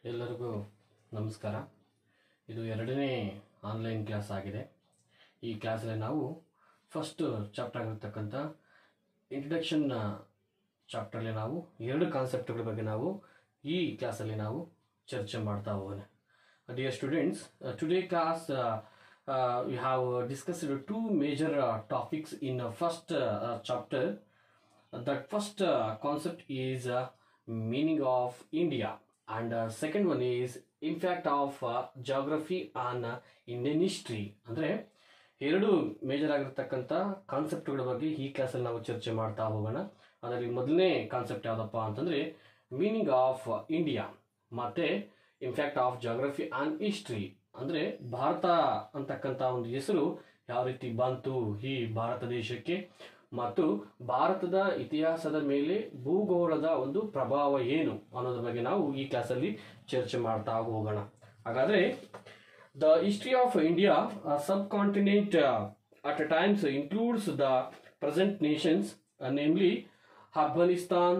ಎಲ್ಲರಿಗೂ ನಮಸ್ಕಾರ ಇದು ಎರಡನೇ ಆನ್ಲೈನ್ ಕ್ಲಾಸ್ ಆಗಿದೆ ಈ ಕ್ಲಾಸಲ್ಲಿ ನಾವು ಫಸ್ಟ್ ಚಾಪ್ಟರ್ ಆಗಿರ್ತಕ್ಕಂಥ ಇಂಟ್ರಡಕ್ಷನ್ ಚಾಪ್ಟರ್ಲಿ ನಾವು ಎರಡು ಕಾನ್ಸೆಪ್ಟ್ಗಳ ಬಗ್ಗೆ ನಾವು ಈ ಕ್ಲಾಸಲ್ಲಿ ನಾವು ಚರ್ಚೆ ಮಾಡ್ತಾ ಹೋಗೋಣ dear students today class we have discussed two major topics in first chapter that first uh, concept is uh, meaning of india and uh, second one is impact of uh, geography on uh, indian history ಅಂದ್ರೆ ಎರಡು major ಆಗಿರ್ತಕ್ಕಂಥ ಕಾನ್ಸೆಪ್ಟ್ಗಳ ಬಗ್ಗೆ ಈ ಕ್ಲಾಸಲ್ಲಿ ನಾವು ಚರ್ಚೆ ಮಾಡ್ತಾ ಹೋಗೋಣ ಅದರಲ್ಲಿ ಮೊದಲನೇ ಕಾನ್ಸೆಪ್ಟ್ ಯಾವುದಪ್ಪ ಅಂತಂದ್ರೆ ಮೀನಿಂಗ್ ಆಫ್ ಇಂಡಿಯಾ ಮತ್ತೆ impact of geography and history ಅಂದ್ರೆ ಭಾರತ ಅಂತಕ್ಕಂಥ ಒಂದು ಹೆಸರು ಯಾವ ರೀತಿ ಬಂತು ಈ ಭಾರತ ದೇಶಕ್ಕೆ ಮತ್ತು ಭಾರತದ ಇತಿಹಾಸದ ಮೇಲೆ ಭೂಗೋಳದ ಒಂದು ಪ್ರಭಾವ ಏನು ಅನ್ನೋದ್ರ ಬಗ್ಗೆ ನಾವು ಈ ಕ್ಲಾಸಲ್ಲಿ ಚರ್ಚೆ ಮಾಡ್ತಾ ಹೋಗೋಣ ಹಾಗಾದ್ರೆ the history of India subcontinent at a times includes the present nations namely Afghanistan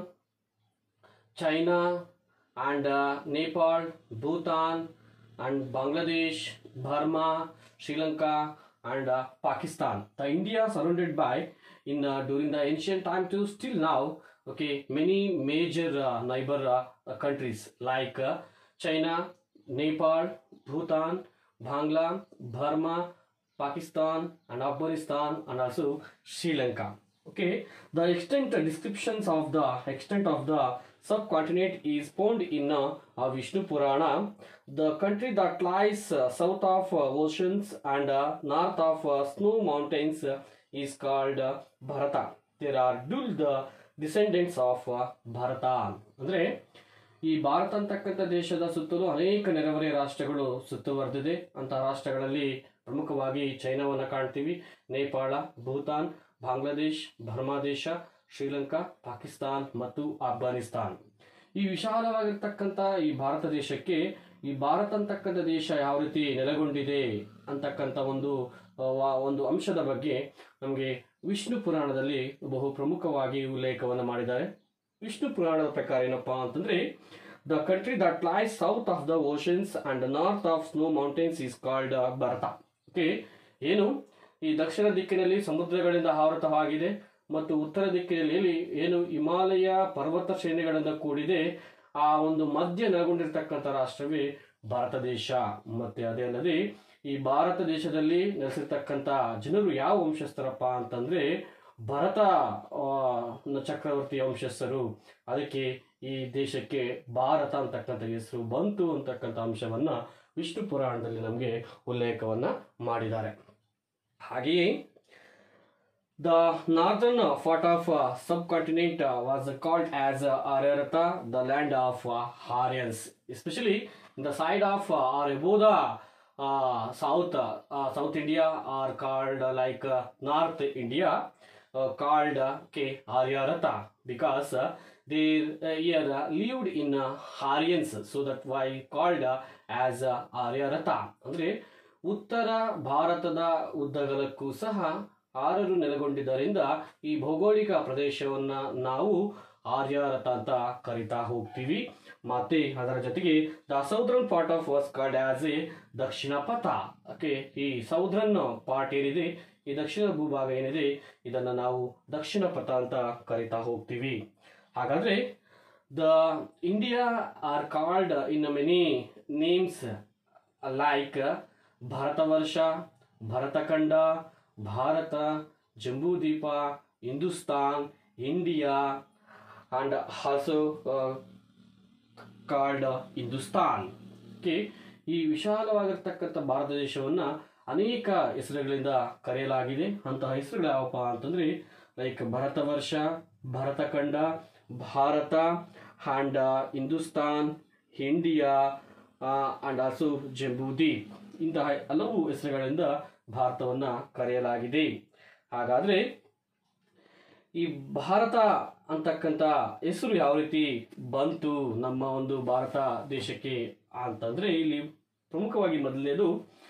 China and uh, Nepal, Bhutan and Bangladesh, Burma, Sri Lanka and uh, Pakistan. The India surrounded by in uh, during the ancient time to still now okay many major uh, neighbor uh, countries like uh, China, Nepal, Bhutan, Bangla, Burma, Pakistan and Afghanistan and also Sri Lanka. Okay, the extent uh, descriptions of the extent of the subcontinent is found in uh, uh, Vishnu Purana. The country that lies uh, south of uh, oceans and uh, north of uh, snow mountains uh, is called uh, Bharata. There are dual the descendants of uh, Bharata. ಅಂದ್ರೆ ಈ ಭಾರತ ಅಂತಕ್ಕಂಥ ದೇಶದ ಸುತ್ತಲೂ ಅನೇಕ ನೆರೆಹೊರೆ ರಾಷ್ಟ್ರಗಳು ಸುತ್ತುವರೆದಿದೆ ಅಂತಹ ರಾಷ್ಟ್ರಗಳಲ್ಲಿ ಪ್ರಮುಖವಾಗಿ ಚೈನಾವನ್ನು ಕಾಣ್ತೀವಿ ನೇಪಾಳ ಭೂತಾನ್ ಬಾಂಗ್ಲಾದೇಶ್ ಬರ್ಮಾ ದೇಶ ಶ್ರೀಲಂಕಾ ಪಾಕಿಸ್ತಾನ್ ಮತ್ತು ಅಫ್ಘಾನಿಸ್ತಾನ್ ಈ ವಿಶಾಲವಾಗಿರ್ತಕ್ಕಂಥ ಈ ಭಾರತ ದೇಶಕ್ಕೆ ಈ ಭಾರತ ಅಂತಕ್ಕಂಥ ದೇಶ ಯಾವ ರೀತಿ ನೆಲೆಗೊಂಡಿದೆ ಅಂತಕ್ಕಂಥ ಒಂದು ಆ, ವಾ- ಒಂದು ಅಂಶದ ಬಗ್ಗೆ ನಮಗೆ ವಿಷ್ಣು ಪುರಾಣದಲ್ಲಿ ಬಹು ಪ್ರಮುಖವಾಗಿ ಉಲ್ಲೇಖವನ್ನು ಮಾಡಿದ್ದಾರೆ ವಿಷ್ಣು ಪುರಾಣದ ಪ್ರಕಾರ ಏನಪ್ಪಾ ಅಂತಂದ್ರೆ the country that lies south of the oceans and north of snow mountains is called Bharata okay ಏನು ಈ ದಕ್ಷಿಣ ದಿಕ್ಕಿನಲ್ಲಿ ಸಮುದ್ರಗಳಿಂದ ಆವೃತವಾಗಿದೆ ಮತ್ತು ಉತ್ತರ ದಿಕ್ಕಿನಲ್ಲಿ ಎಲ್ಲಿ ಏನು ಹಿಮಾಲಯ ಪರ್ವತ ಶ್ರೇಣಿಗಳಿಂದ ಕೂಡಿದೆ ಆ ಒಂದು ಮಧ್ಯ ನೆಲೆಗೊಂಡಿರ್ತಕ್ಕಂಥ ರಾಷ್ಟ್ರವೇ ಭಾರತ ದೇಶ ಮತ್ತೆ ಅದೇ ಅಲ್ಲದೆ ಈ ಭಾರತ ದೇಶದಲ್ಲಿ ನೆಲೆಸಿರ್ತಕ್ಕಂಥ ಜನರು ಯಾವ ವಂಶಸ್ಥರಪ್ಪ ಅಂತಂದ್ರೆ ಭರತ ಆ, ಚಕ್ರವರ್ತಿ ವಂಶಸ್ಥರು ಅದಕ್ಕೆ ಈ ದೇಶಕ್ಕೆ ಭಾರತ ಅಂತಕ್ಕಂಥ ಹೆಸರು ಬಂತು ಅಂತಕ್ಕಂಥ ಅಂಶವನ್ನ ವಿಷ್ಣು ಪುರಾಣದಲ್ಲಿ ನಮಗೆ ಉಲ್ಲೇಖವನ್ನ ಮಾಡಿದ್ದಾರೆ ಹಾಗೆಯೇ the northern part of subcontinent was called as Aryavarta the land of Aryans especially the side of are above the south south India are called like north India called ಕೆ Aryavarta because there year lived in Aryans so that why called as Aryavarta ಅಂದ್ರೆ ಉತ್ತರ ಭಾರತದ ಉದ್ದಗಲಕ್ಕೂ ಸಹ ಆರರು ನೆಲೆಗೊಂಡಿದ್ದರಿಂದ ಈ ಭೌಗೋಳಿಕ ಪ್ರದೇಶವನ್ನ ನಾವು ಆರ್ಯರಥ ಅಂತ ಕರಿತಾ ಹೋಗ್ತೀವಿ ಮತ್ತೆ ಅದರ ಜೊತೆಗೆ the southern part of was called as a Dakshinapatha okay ಈ ಸೌದ್ರನ್ ಪಾರ್ಟ್ ಏನಿದೆ ಈ ದಕ್ಷಿಣ ಭೂಭಾಗ ಏನಿದೆ ಇದನ್ನ ನಾವು ದಕ್ಷಿಣ ಪಥ ಅಂತ ಕರಿತಾ ಹೋಗ್ತೀವಿ ಹಾಗಾದ್ರೆ the India are called in many names like Bharatavarsha Bharatakhanda Bharata Jambudvipa Hindustan India and also called Hindustan okay ಈ ವಿಶಾಲವಾಗಿರ್ತಕ್ಕಂಥ ಭಾರತ ದೇಶವನ್ನ ಅನೇಕ ಹೆಸರುಗಳಿಂದ ಕರೆಯಲಾಗಿದೆ ಅಂತಹ ಹೆಸರುಗಳು ಯಾವಪ್ಪ ಅಂತಂದ್ರೆ like Bharatavarsha Bharatakhanda Bharata and Hindustan India and also Jambudweep ಇಂತಹ ಹಲವು ಹೆಸರುಗಳಿಂದ ಭಾರತವನ್ನ ಕರೆಯಲಾಗಿದೆ ಹಾಗಾದ್ರೆ ಈ ಭಾರತ ಅಂತಕ್ಕಂಥ ಹೆಸರು ಯಾವ ರೀತಿ ಬಂತು ನಮ್ಮ ಒಂದು ಭಾರತ ದೇಶಕ್ಕೆ ಅಂತಂದ್ರೆ ಇಲ್ಲಿ ಪ್ರಮುಖವಾಗಿ ಮೊದಲನೇದು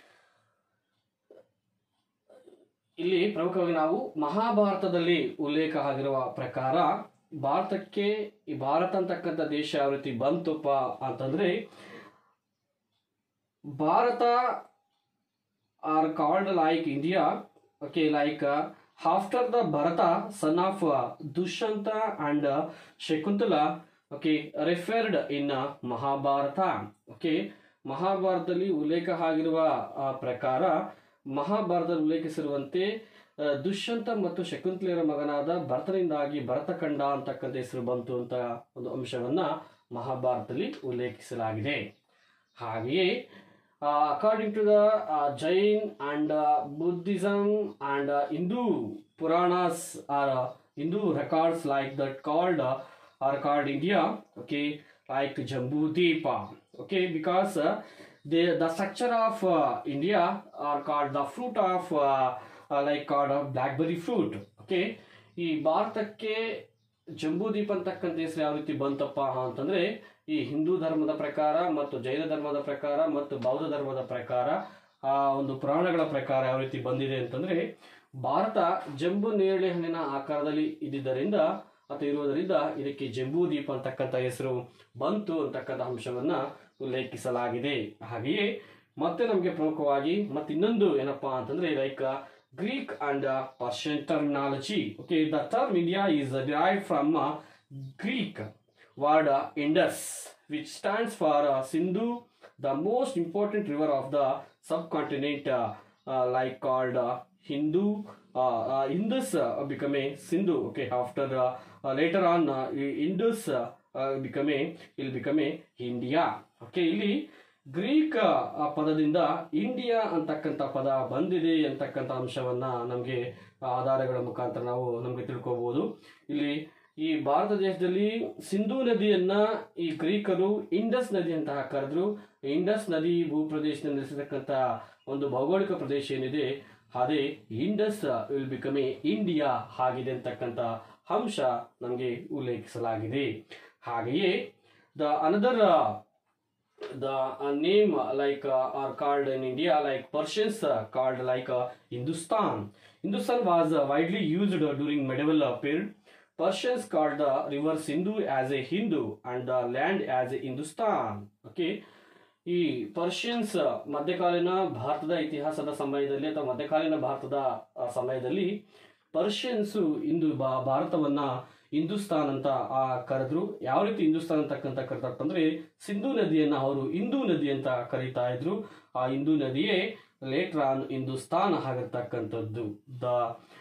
ಇಲ್ಲಿ ಪ್ರಮುಖವಾಗಿ ನಾವು ಮಹಾಭಾರತದಲ್ಲಿ ಉಲ್ಲೇಖ ಆಗಿರುವ ಪ್ರಕಾರ ಭಾರತಕ್ಕೆ ಈ ಭಾರತ ಅಂತಕ್ಕಂಥ ದೇಶ ಯಾವ ರೀತಿ ಬಂತಪ್ಪ ಅಂತಂದ್ರೆ Bharata are called like India okay like after the Bharata son of Dushyanta and Shakuntala okay referred in Mahabharata okay ಮಹಾಭಾರತದಲ್ಲಿ ಉಲ್ಲೇಖ ಆಗಿರುವ ಆ, ಪ್ರಕಾರ ಮಹಾಭಾರತದಲ್ಲಿ ಉಲ್ಲೇಖಿಸಿರುವಂತೆ ಆ, ದುಷ್ಯಂತ ಮತ್ತು ಶಕುಂತಲೆಯರ ಮಗನಾದ ಭರತನಿಂದಾಗಿ ಭರತಖಂಡ ಅಂತಕ್ಕಂಥ ಹೆಸರು ಬಂತು ಅಂತ ಒಂದು ಅಂಶವನ್ನ ಮಹಾಭಾರತದಲ್ಲಿ ಉಲ್ಲೇಖಿಸಲಾಗಿದೆ ಹಾಗೆಯೇ according to the Jain and Buddhism and Hindu Puranas are Hindu records like that called are called India okay like Jambudvipa okay because they the structure of India are called the fruit of like called blackberry fruit okay ಈ ಭಾರತಕ್ಕೆ ಜಂಬೂದೀಪ ಅಂತಕ್ಕಂಥ ಹೆಸರು ಯಾವ ರೀತಿ ಬಂತಪ್ಪ ಅಂತಂದ್ರೆ ಈ ಹಿಂದೂ ಧರ್ಮದ ಪ್ರಕಾರ ಮತ್ತು ಜೈನ ಧರ್ಮದ ಪ್ರಕಾರ ಮತ್ತು ಬೌದ್ಧ ಧರ್ಮದ ಪ್ರಕಾರ ಆ ಒಂದು ಪುರಾಣಗಳ ಪ್ರಕಾರ ಯಾವ ರೀತಿ ಬಂದಿದೆ ಅಂತಂದ್ರೆ ಭಾರತ ಜಂಬು ನೇರಳೆ ಹಣ್ಣಿನ ಆಕಾರದಲ್ಲಿ ಇದ್ದಿದ್ದರಿಂದ ಅಥವಾ ಇರುವುದರಿಂದ ಇದಕ್ಕೆ ಜಂಬೂದೀಪ ಅಂತಕ್ಕಂಥ ಹೆಸರು ಬಂತು ಅಂತಕ್ಕಂಥ ಅಂಶವನ್ನ ಉಲ್ಲೇಖಿಸಲಾಗಿದೆ ಹಾಗೆಯೇ ಮತ್ತೆ ನಮಗೆ ಪ್ರಮುಖವಾಗಿ ಮತ್ತೆ ಇನ್ನೊಂದು ಏನಪ್ಪಾ ಅಂತಂದ್ರೆ like Greek and Persian terminology okay the term India is derive from Greek word uh, Indus, which stands for uh, Sindhu, the most important river of the subcontinent, uh, uh, like called uh, Hindu. Uh, uh, Indus uh, become a Sindhu. Okay, after uh, uh, later on, uh, Indus uh, uh, become a will become a India. Okay, ಇಲ್ಲಿ Greek ಆ ಪದದಿಂದ India ಅಂತಕ್ಕಂಥ ಪದ ಬಂದಿದೆ ಅಂತಕ್ಕಂಥ ಅಂಶವನ್ನ ನಮಗೆ ಆಧಾರಗಳ ಮುಖಾಂತರ ನಾವು ನಮಗೆ ತಿಳ್ಕೋಬಹುದು ಇಲ್ಲಿ ಈ ಭಾರತ ದೇಶದಲ್ಲಿ ಸಿಂಧೂ ನದಿಯನ್ನ ಈ ಗ್ರೀಕರು ಇಂಡಸ್ ನದಿ ಅಂತ ಕರೆದ್ರು ಇಂಡಸ್ ನದಿ ಭೂಪ್ರದೇಶದಲ್ಲಿ ನೆಲೆಸಿರ್ತಕ್ಕಂಥ ಒಂದು ಭೌಗೋಳಿಕ ಪ್ರದೇಶ ಏನಿದೆ ಅದೇ Indus will become a India ಆಗಿದೆ ಅಂತಕ್ಕಂಥ ಅಂಶ ನಮಗೆ ಉಲ್ಲೇಖಿಸಲಾಗಿದೆ ಹಾಗೆಯೇ the another the uh, name uh, like uh, are called in India like Persians uh, called like uh, Hindustan. Hindustan was uh, widely used uh, during medieval uh, period. Persians called the river Sindhu as a Hindu and the land as a Hindustan. Okay. ಈ Persians ಮಧ್ಯಕಾಲೀನ ಭಾರತದ ಇತಿಹಾಸದ ಸಮಯದಲ್ಲಿ ಅಥವಾ ಮಧ್ಯಕಾಲೀನ ಭಾರತದ ಆ, ಸಮಯದಲ್ಲಿ ಪರ್ಷಿಯನ್ಸು ಇಂದು ಬಾ ಭಾರತವನ್ನ ಹಿಂದೂಸ್ತಾನ್ ಅಂತ ಆ ಕರೆದ್ರು ಯಾವ ರೀತಿ ಹಿಂದೂಸ್ತಾನ್ ಅಂತಕ್ಕಂಥ ಕರೆದಪ್ಪ ಅಂದ್ರೆ ಸಿಂಧೂ ನದಿಯನ್ನ ಅವರು ಹಿಂದೂ ನದಿ ಅಂತ ಕರೀತಾ ಇದ್ರು ಆ ಹಿಂದೂ ನದಿಯೇ ಲೇಟರ್ ಆನ್ ಹಿಂದೂಸ್ತಾನ್ ಆಗಿರ್ತಕ್ಕಂಥದ್ದು the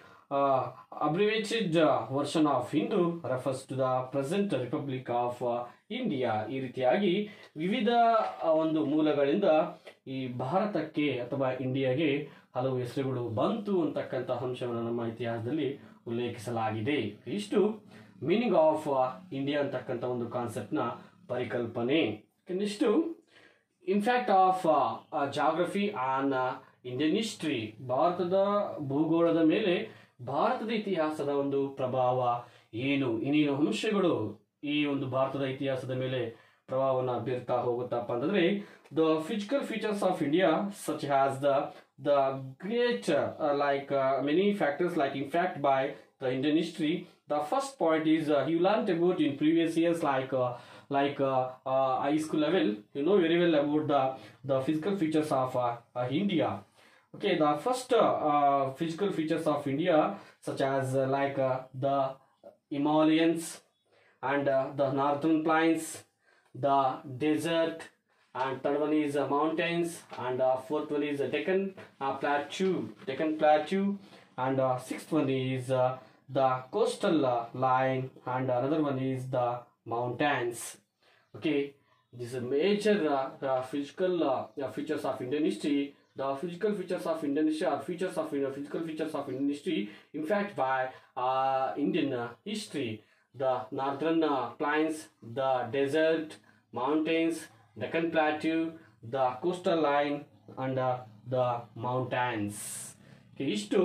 abbreviated version of Hindu refers to the present republic of India ಈ ರೀತಿಯಾಗಿ ವಿವಿಧ ಆ, ಒಂದು ಮೂಲಗಳಿಂದ ಈ ಭಾರತಕ್ಕೆ ಅಥವಾ ಇಂಡಿಯಾಗೆ ಹಲವು ಹೆಸರುಗಳು ಬಂತು ಅಂತಕ್ಕಂಥ ಅಂಶವನ್ನು ನಮ್ಮ ಇತಿಹಾಸದಲ್ಲಿ ಉಲ್ಲೇಖಿಸಲಾಗಿದೆ ಇಷ್ಟು ಮೀನಿಂಗ್ ಆಫ್ ಇಂಡಿಯಾ ಅಂತಕ್ಕಂಥ ಒಂದು ಕಾನ್ಸೆಪ್ಟ್ನ ಪರಿಕಲ್ಪನೆ next impact of geography on Indian history ಭಾರತದ ಭೂಗೋಳದ ಮೇಲೆ ಭಾರತದ ಇತಿಹಾಸದ ಒಂದು ಪ್ರಭಾವ ಏನು ಇನ್ನೇನು ಅಂಶಗಳು ಈ ಒಂದು ಭಾರತದ ಇತಿಹಾಸದ ಮೇಲೆ ಪ್ರಭಾವವನ್ನು ಬೀರ್ತಾ ಹೋಗುತ್ತಪ್ಪ ಅಂತಂದ್ರೆ the physical features of India such has the the great like many factors like impact by the Indian history the first point is you learn about in previous years like like uh, uh, high school level you know very well about the the physical features of uh, uh, india okay the first uh, uh, physical features of india such as uh, like uh, the himalayans and uh, the northern plains the desert and third one is uh, mountains and uh, fourth one is uh, deccan uh, plateau deccan plateau and uh, sixth one is uh, the coastal uh, line and another one is the mountains okay this is major uh, uh, physical uh, uh, features of indian history the physical features of indian history are features of uh, physical features of indian history in fact by uh, indian uh, history the northern uh, plains the desert mountains deccan plateau the coastal line and uh, the mountains okay, ಇಷ್ಟು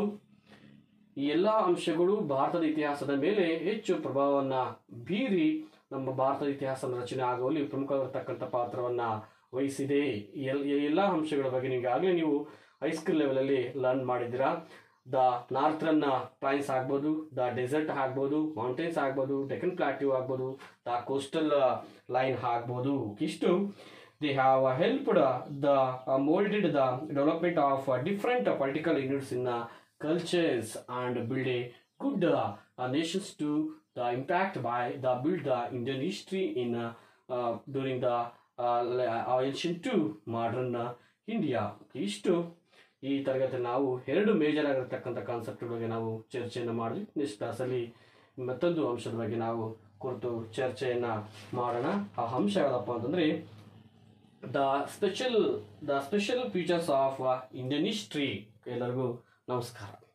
ಈ ಎಲ್ಲ ಅಂಶಗಳು ಭಾರತದ ಇತಿಹಾಸದ ಮೇಲೆ ಹೆಚ್ಚು ಪ್ರಭಾವವನ್ನು ಬೀರಿ ನಮ್ಮ ಭಾರತದ ಇತಿಹಾಸ ರಚನೆ ಆಗುವಲ್ಲಿ ಪ್ರಮುಖವಾಗಿರ್ತಕ್ಕಂಥ ಪಾತ್ರವನ್ನ ವಹಿಸಿದೆ ಈ ಎಲ್- ಈ ಎಲ್ಲ ಅಂಶಗಳ ಬಗ್ಗೆ ನಿಮಗೆ ಆಗಲೇ ನೀವು ಹೈಸ್ಕೂಲ್ ಲೆವೆಲಲ್ಲಿ ಲರ್ನ್ ಮಾಡಿದ್ದೀರಾ ದ ನಾರ್ತರ್ನ್ ಪ್ಲೈನ್ಸ್ ಆಗ್ಬೋದು ದ ಡೆಸರ್ಟ್ ಆಗ್ಬೋದು ಮೌಂಟೇನ್ಸ್ ಆಗ್ಬೋದು ಡೆಕನ್ ಪ್ಲಾಟ್ಯೂ ಆಗ್ಬೋದು ದ ಕೋಸ್ಟಲ್ ಲೈನ್ ಆಗ್ಬೋದು ಇಷ್ಟು they have uh, helped uh, the uh, molded the development of uh, different uh, political units in uh, cultures and build a good uh, uh, nations to the impact by the build the Indian history in uh, uh, during the uh, le- uh, ancient to modern uh, India. ಇಷ್ಟು ಈ ತರಗತಿ ನಾವು ಎರಡು major ಆಗಿರತಕ್ಕಂಥ concept ಬಗ್ಗೆ ನಾವು ಚರ್ಚೆಯನ್ನು ಮಾಡಿದ್ವಿ ನೆಕ್ಸ್ಟ್ ಕ್ಲಾಸಲ್ಲಿ ಮತ್ತೊಂದು ಅಂಶದ ಬಗ್ಗೆ ನಾವು ಕುರಿತು ಚರ್ಚೆಯನ್ನ ಮಾಡೋಣ ಆ ಅಂಶ ಯಾವುದಪ್ಪ ಅಂತಂದ್ರೆ the special the special features of Indian history ಎಲ್ಲರಿಗೂ ನಮಸ್ಕಾರ